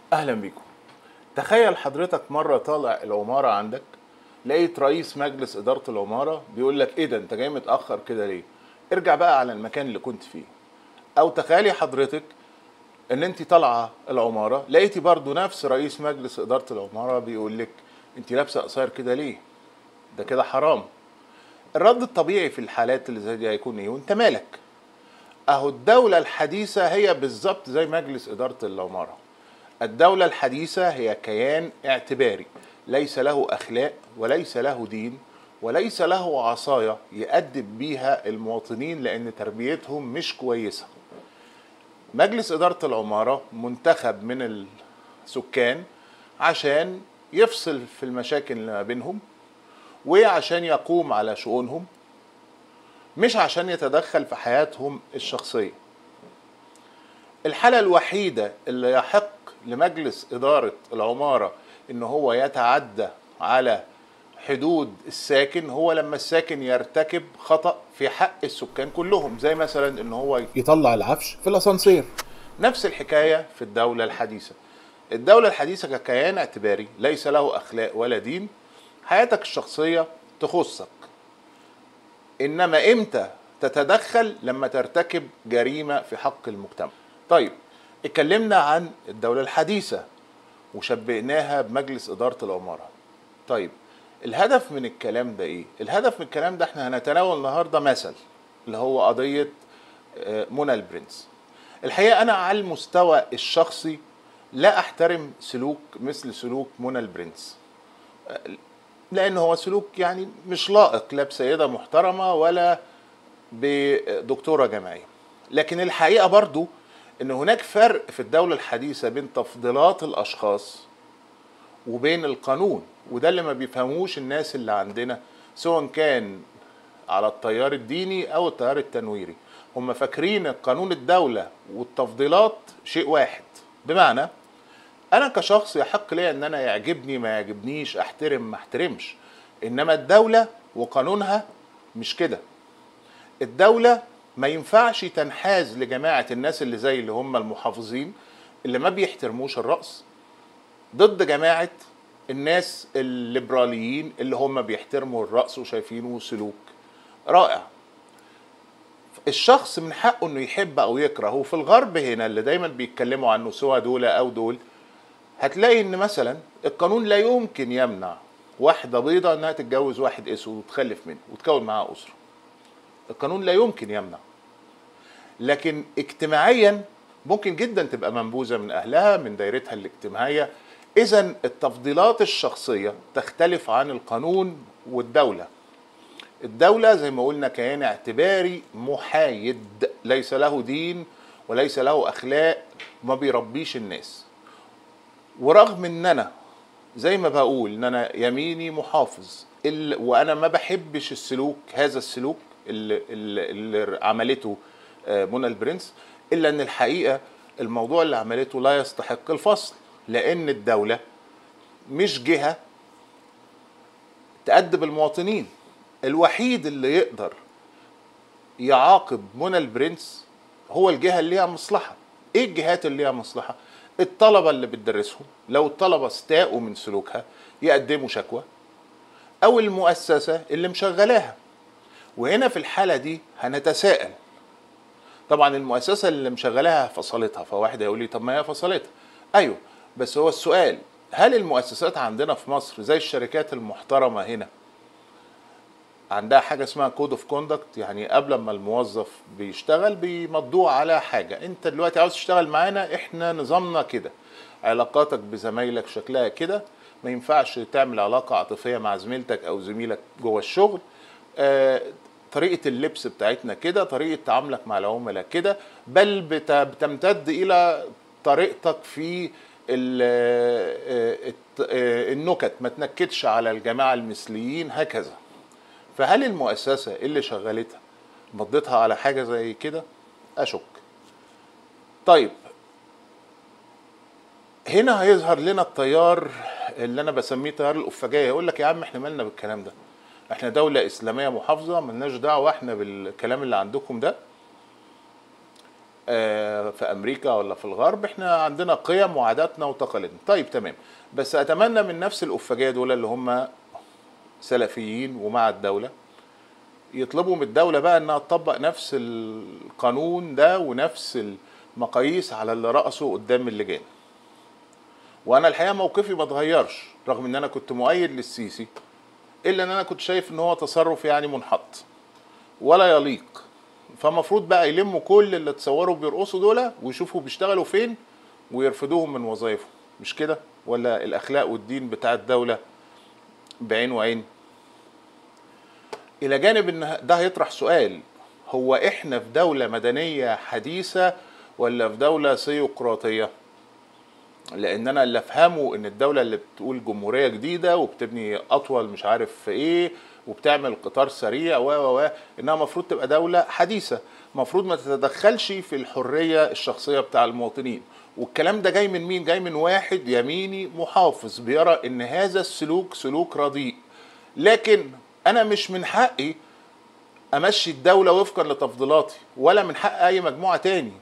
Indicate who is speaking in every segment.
Speaker 1: اهلا بيكم تخيل حضرتك مره طالع العماره عندك لقيت رئيس مجلس اداره العماره بيقول لك ايه ده انت جاي متاخر كده ليه ارجع بقى على المكان اللي كنت فيه او تخيلي حضرتك ان انت طالعه العماره لقيتي برضو نفس رئيس مجلس اداره العماره بيقول لك انت لابسه قصير كده ليه ده كده حرام الرد الطبيعي في الحالات اللي زي دي هيكون ايه وانت مالك اهو الدوله الحديثه هي بالظبط زي مجلس اداره العماره الدولة الحديثة هي كيان اعتباري ليس له أخلاق وليس له دين وليس له عصاية يأدب بيها المواطنين لأن تربيتهم مش كويسة مجلس إدارة العمارة منتخب من السكان عشان يفصل في المشاكل اللي ما بينهم وعشان يقوم على شؤونهم مش عشان يتدخل في حياتهم الشخصيه الحالة الوحيدة اللي يحق لمجلس إدارة العمارة إن هو يتعدى على حدود الساكن هو لما الساكن يرتكب خطأ في حق السكان كلهم زي مثلا إن هو يطلع العفش في الأسانسير نفس الحكاية في الدولة الحديثة الدولة الحديثة ككيان اعتباري ليس له أخلاق ولا دين حياتك الشخصية تخصك إنما إمتى تتدخل لما ترتكب جريمة في حق المجتمع طيب اتكلمنا عن الدولة الحديثة وشبهناها بمجلس إدارة العمارة طيب الهدف من الكلام ده ايه؟ الهدف من الكلام ده احنا هنتناول النهارده مثل اللي هو قضية آه، منى البرنس الحقيقة أنا على المستوى الشخصي لا أحترم سلوك مثل سلوك منى البرنس آه، لأن هو سلوك يعني مش لائق لا بسيدة محترمة ولا بدكتورة جامعية لكن الحقيقة برضو ان هناك فرق في الدولة الحديثة بين تفضيلات الاشخاص وبين القانون وده اللي ما بيفهموش الناس اللي عندنا سواء كان على التيار الديني او التيار التنويري هم فاكرين قانون الدولة والتفضيلات شيء واحد بمعنى انا كشخص يحق لي ان انا يعجبني ما يعجبنيش احترم ما احترمش انما الدولة وقانونها مش كده الدولة ما ينفعش تنحاز لجماعة الناس اللي زي اللي هم المحافظين اللي ما بيحترموش الرأس ضد جماعة الناس الليبراليين اللي هم بيحترموا الرأس وشايفينه سلوك رائع الشخص من حقه انه يحب او يكره وفي الغرب هنا اللي دايما بيتكلموا عنه سواء دول او دول هتلاقي ان مثلا القانون لا يمكن يمنع واحدة بيضة انها تتجوز واحد اسود وتخلف منه وتكون معاه اسرة القانون لا يمكن يمنع لكن اجتماعيا ممكن جدا تبقى منبوذه من اهلها من دايرتها الاجتماعيه اذا التفضيلات الشخصيه تختلف عن القانون والدوله الدوله زي ما قلنا كيان اعتباري محايد ليس له دين وليس له اخلاق ما بيربيش الناس ورغم ان انا زي ما بقول ان انا يميني محافظ ال- وانا ما بحبش السلوك هذا السلوك اللي, اللي, اللي عملته آه، منى البرنس الا ان الحقيقه الموضوع اللي عملته لا يستحق الفصل لان الدوله مش جهه تأدب المواطنين الوحيد اللي يقدر يعاقب منى البرنس هو الجهه اللي ليها مصلحه ايه الجهات اللي ليها مصلحه الطلبه اللي بتدرسهم لو الطلبه استاءوا من سلوكها يقدموا شكوى او المؤسسه اللي مشغلاها وهنا في الحاله دي هنتساءل طبعا المؤسسه اللي مشغلاها فصلتها فواحد هيقول لي طب ما هي فصلتها ايوه بس هو السؤال هل المؤسسات عندنا في مصر زي الشركات المحترمه هنا عندها حاجه اسمها كود اوف كوندكت يعني قبل ما الموظف بيشتغل بيمضوه على حاجه انت دلوقتي عاوز تشتغل معانا احنا نظامنا كده علاقاتك بزمايلك شكلها كده ما ينفعش تعمل علاقه عاطفيه مع زميلتك او زميلك جوه الشغل آه، طريقه اللبس بتاعتنا كده طريقه تعاملك مع العملاء كده بل بت- بتمتد الى طريقتك في ال- آه، الت- آه، النكت ما تنكدش على الجماعه المثليين هكذا فهل المؤسسه اللي شغلتها مضيتها على حاجه زي كده اشك طيب هنا هيظهر لنا التيار اللي انا بسميه تيار الافجايه يقول لك يا عم احنا مالنا بالكلام ده احنا دولة اسلامية محافظة ملناش دعوة احنا بالكلام اللي عندكم ده آه، في امريكا ولا في الغرب احنا عندنا قيم وعاداتنا وتقاليدنا طيب تمام بس اتمنى من نفس الافاجيه دول اللي هم سلفيين ومع الدوله يطلبوا من الدوله بقى انها تطبق نفس القانون ده ونفس المقاييس على اللي رقصوا قدام اللجان وانا الحقيقه موقفي ما اتغيرش رغم ان انا كنت مؤيد للسيسي الا ان انا كنت شايف ان هو تصرف يعني منحط ولا يليق فمفروض بقى يلموا كل اللي تصوروا بيرقصوا دول ويشوفوا بيشتغلوا فين ويرفدوهم من وظائفهم مش كده ولا الاخلاق والدين بتاع الدوله بعين وعين الى جانب ان ده هيطرح سؤال هو احنا في دوله مدنيه حديثه ولا في دوله سيقراطيه لان انا اللي افهمه ان الدوله اللي بتقول جمهوريه جديده وبتبني اطول مش عارف في ايه وبتعمل قطار سريع و و و انها المفروض تبقى دوله حديثه المفروض ما تتدخلش في الحريه الشخصيه بتاع المواطنين والكلام ده جاي من مين جاي من واحد يميني محافظ بيرى ان هذا السلوك سلوك رديء لكن انا مش من حقي امشي الدوله وفقا لتفضيلاتي ولا من حق اي مجموعه تاني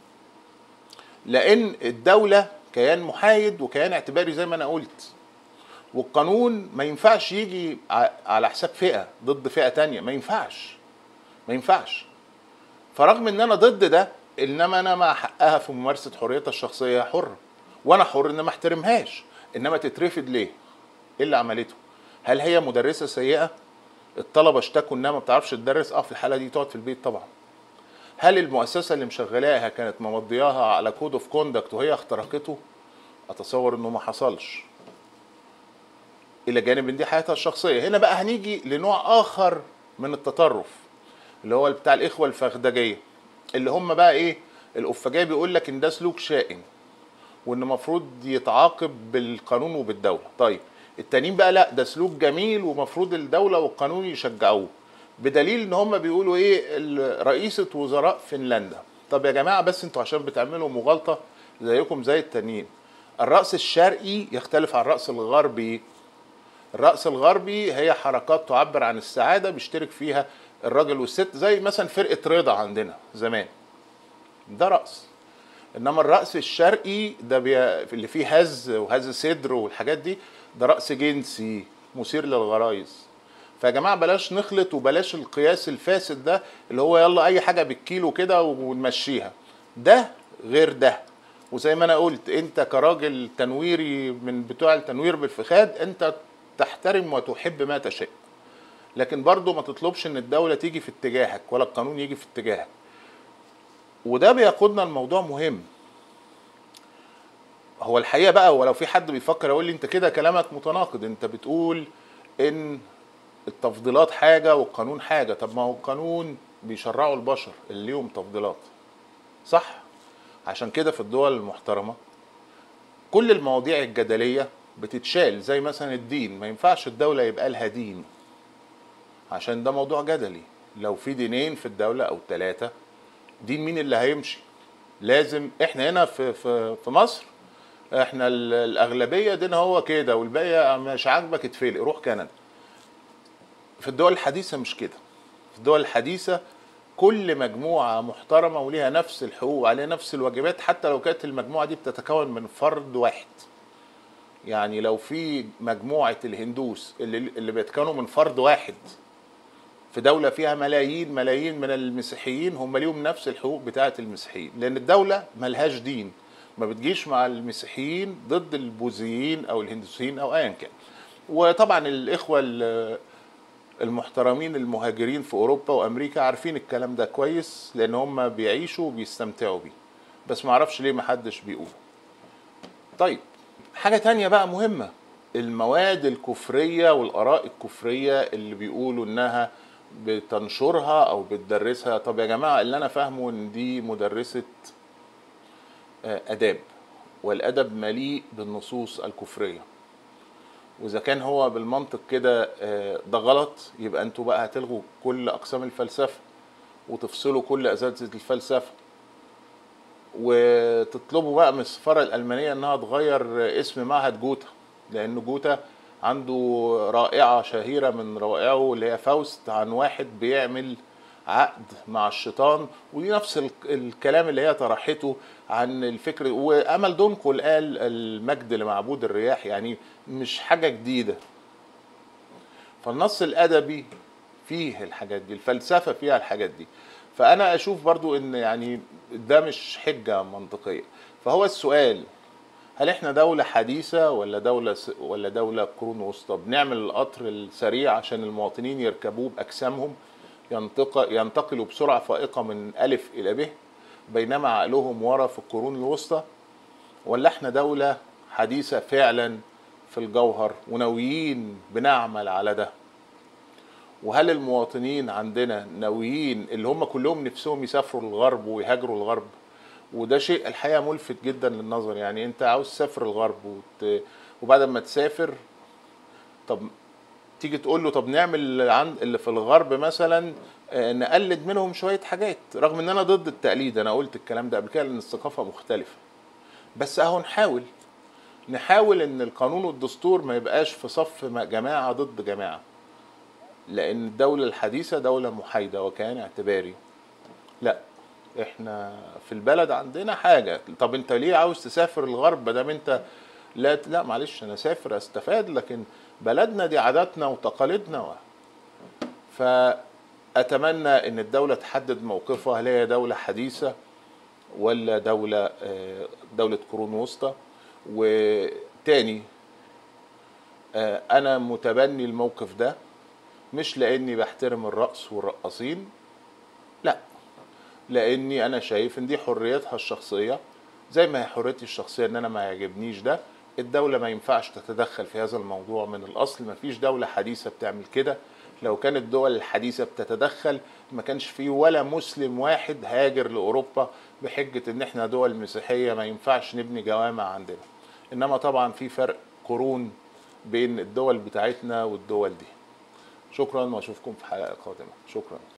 Speaker 1: لان الدوله كيان محايد وكيان اعتباري زي ما انا قلت والقانون ما ينفعش يجي ع- على حساب فئه ضد فئه تانية ما ينفعش ما ينفعش فرغم ان انا ضد ده انما انا مع حقها في ممارسه حريتها الشخصيه حره وانا حر ان ما احترمهاش انما تترفض ليه ايه اللي عملته هل هي مدرسه سيئه الطلبه اشتكوا انها ما بتعرفش تدرس اه في الحاله دي تقعد في البيت طبعا هل المؤسسه اللي مشغلاها كانت ممضياها على كود اوف كوندكت وهي اخترقته اتصور انه ما حصلش الى جانب ان دي حياتها الشخصيه هنا بقى هنيجي لنوع اخر من التطرف اللي هو بتاع الاخوه الفخدجيه اللي هم بقى ايه الافجاء بيقول لك ان ده سلوك شائن وان المفروض يتعاقب بالقانون وبالدوله طيب التانيين بقى لا ده سلوك جميل ومفروض الدوله والقانون يشجعوه بدليل ان هم بيقولوا ايه ال- رئيسه وزراء فنلندا طب يا جماعه بس انتوا عشان بتعملوا مغالطه زيكم زي التانيين الرأس الشرقي يختلف عن الرأس الغربي الرأس الغربي هي حركات تعبر عن السعادة بيشترك فيها الراجل والست زي مثلا فرقة رضا عندنا زمان ده رأس انما الرأس الشرقي ده بي... اللي فيه هز وهز صدر والحاجات دي ده رأس جنسي مثير للغرايز فيا جماعة بلاش نخلط وبلاش القياس الفاسد ده اللي هو يلا أي حاجة بالكيلو كده ونمشيها ده غير ده وزي ما أنا قلت أنت كراجل تنويري من بتوع التنوير بالفخاد أنت تحترم وتحب ما تشاء لكن برضه ما تطلبش ان الدولة تيجي في اتجاهك ولا القانون يجي في اتجاهك وده بيقودنا لموضوع مهم هو الحقيقه بقى ولو في حد بيفكر يقول لي انت كده كلامك متناقض انت بتقول ان التفضيلات حاجه والقانون حاجه طب ما هو القانون بيشرعوا البشر اللي ليهم تفضيلات صح عشان كده في الدول المحترمه كل المواضيع الجدليه بتتشال زي مثلا الدين ما ينفعش الدوله يبقى لها دين عشان ده موضوع جدلي لو في دينين في الدوله او ثلاثه دين مين اللي هيمشي لازم احنا هنا في في في مصر احنا ال- الاغلبيه دينها هو كده والباقي مش عاجبك اتفلق روح كندا في الدول الحديثه مش كده في الدول الحديثه كل مجموعه محترمه وليها نفس الحقوق وعليها نفس الواجبات حتى لو كانت المجموعه دي بتتكون من فرد واحد يعني لو في مجموعه الهندوس اللي اللي بيتكونوا من فرد واحد في دولة فيها ملايين ملايين من المسيحيين هم ليهم نفس الحقوق بتاعة المسيحيين لأن الدولة ملهاش دين ما بتجيش مع المسيحيين ضد البوذيين أو الهندوسيين أو أيا كان وطبعا الإخوة ال- المحترمين المهاجرين في أوروبا وأمريكا عارفين الكلام ده كويس لأن هم بيعيشوا وبيستمتعوا بيه بس ما اعرفش ليه محدش بيقوله طيب حاجة تانية بقى مهمة المواد الكفرية والآراء الكفرية اللي بيقولوا إنها بتنشرها أو بتدرسها طب يا جماعة اللي أنا فاهمه إن دي مدرسة آه، آداب والأدب مليء بالنصوص الكفرية وإذا كان هو بالمنطق كده آه، ده غلط يبقى أنتوا بقى هتلغوا كل أقسام الفلسفة وتفصلوا كل أساتذة الفلسفة وتطلبوا بقى من السفاره الالمانيه انها تغير اسم معهد جوتا لان جوتا عنده رائعه شهيره من روائعه اللي هي فاوست عن واحد بيعمل عقد مع الشيطان ودي نفس ال- الكلام اللي هي طرحته عن الفكر وامل دونكل قال المجد لمعبود الرياح يعني مش حاجه جديده فالنص الادبي فيه الحاجات دي الفلسفه فيها الحاجات دي فانا اشوف برضو ان يعني ده مش حجه منطقيه فهو السؤال هل احنا دولة حديثة ولا دولة س... ولا دولة قرون وسطى؟ بنعمل القطر السريع عشان المواطنين يركبوه بأجسامهم ينتق... ينتقلوا بسرعة فائقة من ألف إلى ب بينما عقلهم ورا في القرون الوسطى ولا احنا دولة حديثة فعلا في الجوهر وناويين بنعمل على ده وهل المواطنين عندنا ناويين اللي هم كلهم نفسهم يسافروا للغرب ويهاجروا الغرب وده شيء الحقيقه ملفت جدا للنظر يعني انت عاوز تسافر الغرب وت... وبعد ما تسافر طب تيجي تقول له طب نعمل اللي عند اللي في الغرب مثلا آه، نقلد منهم شويه حاجات رغم ان انا ضد التقليد انا قلت الكلام ده قبل كده لان الثقافه مختلفه بس اهو نحاول نحاول ان القانون والدستور ما يبقاش في صف م- جماعه ضد جماعه لان الدوله الحديثه دوله محايده وكيان اعتباري لا احنا في البلد عندنا حاجه طب انت ليه عاوز تسافر الغرب ما دام انت لا لا معلش انا اسافر استفاد لكن بلدنا دي عاداتنا وتقاليدنا و... فاتمنى ان الدوله تحدد موقفها هل هي دوله حديثه ولا دوله آه، دوله قرون وسطى وتاني آه، انا متبني الموقف ده مش لاني بحترم الرقص والرقاصين لا لاني انا شايف ان دي حريتها الشخصيه زي ما هي حريتي الشخصيه ان انا ما يعجبنيش ده الدولة ما ينفعش تتدخل في هذا الموضوع من الأصل ما فيش دولة حديثة بتعمل كده لو كانت الدول الحديثة بتتدخل ما كانش في ولا مسلم واحد هاجر لأوروبا بحجة إن إحنا دول مسيحية ما ينفعش نبني جوامع عندنا إنما طبعا في فرق قرون بين الدول بتاعتنا والدول دي شكرا وأشوفكم في حلقة قادمة شكرا